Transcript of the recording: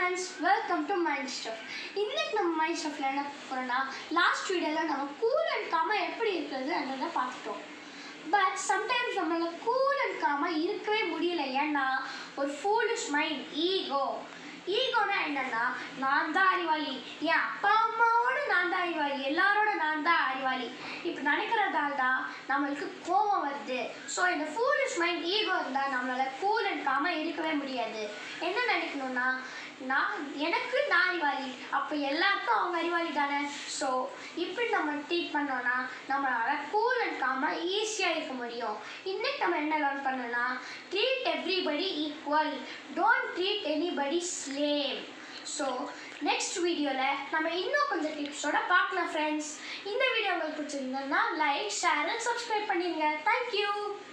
friends welcome to mind stuff இன்னைக்கு நம்ம mind ஸ்டஃப்ல என்ன போகிறோம்னா லாஸ்ட் வீடியோவில் நம்ம கூல் அண்ட் காமாக எப்படி இருக்கிறதுன்றதை பார்த்துட்டோம் பட் சம்டைம்ஸ் நம்மளால கூல் அண்ட் காமாக இருக்கவே முடியல ஏன்னா ஒரு ஃபூலிஷ் மைண்ட் ஈகோ ஈகோனா என்னன்னா நான் தான் அறிவாளி என் அப்பா அம்மாவோட நான் தான் அறிவாளி எல்லாரோட நான் தான் அறிவாளி இப்படி நினைக்கிறதால தான் நம்மளுக்கு கோபம் வருது ஸோ இந்த ஃபூலிஷ் மைண்ட் ஈகோ இருந்தால் நம்மளால கூல் அண்ட் காமாக இருக்கவே முடியாது என்ன நினைக்கணும்னா நான் எனக்கு நான் அறிவாளி அப்போ எல்லாருக்கும் அவங்க அறிவாளி தானே ஸோ இப்படி நம்ம ட்ரீட் பண்ணோம்னா நம்மளால கூல் அண்ட் காமாக ஈஸியாக இருக்க முடியும் இன்னைக்கு நம்ம என்ன லேர்ன் பண்ணோம்னா treat everybody equal don't treat anybody slam so next வீடியோவில் நம்ம இன்னும் கொஞ்சம் டிப்ஸோட பார்க்கலாம் ஃப்ரெண்ட்ஸ் இந்த வீடியோ உங்களுக்கு பிடிச்சிருந்ததுன்னா லைக் ஷேர் அண்ட் சப்ஸ்கிரைப் பண்ணிடுங்க தேங்க்யூ